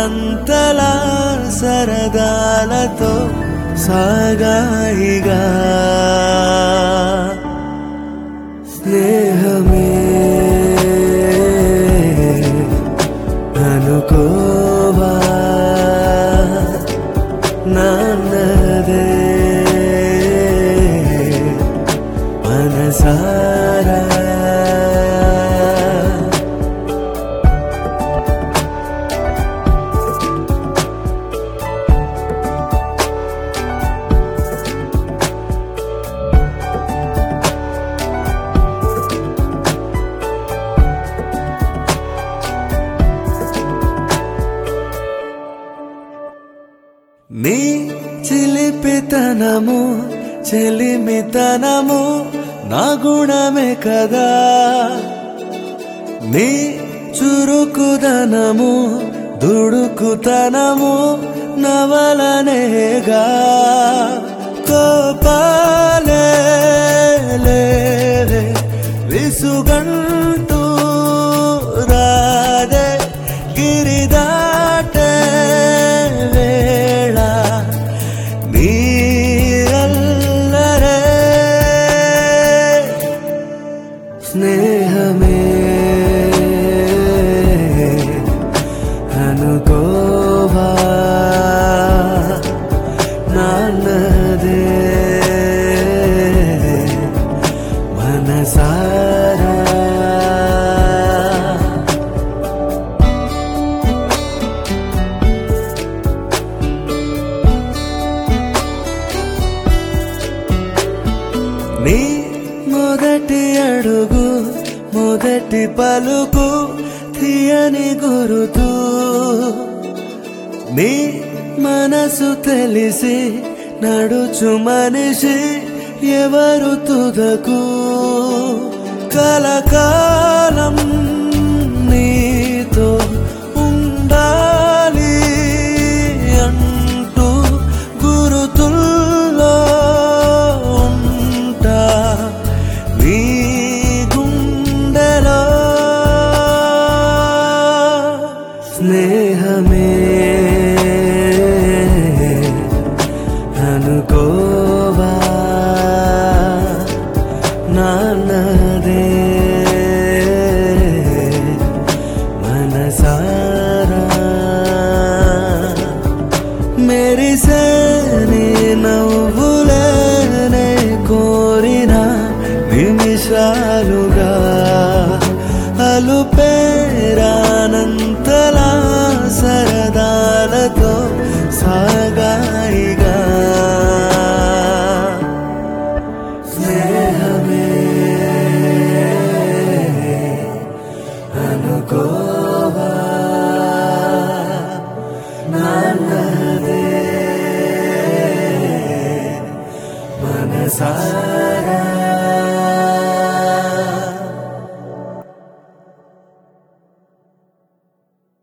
ఊహలంతలా సరదాలతో సాగాయిగా స్నేహమే అనుకోవా నాన్నదే మనసారా నీ చిలిపితనము చెలిమితనము నా గుణమే కదా నీ చురుకుదనము దుడుకుతనము నవలనేగా కోపాలే లేవే, విసుగంటూ రాదే గిరిదాటే వేళ నీరల్లరే స్నేహమే అనుకోవా నాన్నదే మనసారా నీ మొదటి అడుగు మొదటి పలుకు తీయని గురుతు నీ మనసు తెలిసి నడుచు మనిషి ఎవరు తుదకు కలకాలం నీతో ఉండాలి అంటూ గురుతుల్లో ఉంటా నీ గుండెలో స్నేహమే అనుకోవా నాన్నదే మనసారా మెరిసే నీ నవ్వులేనే కోరిన నిమిషాలుగా అలుపేరానంతలా సరదాలతో సాగాయిగా స్నేహమే అనుకోవా నాన్న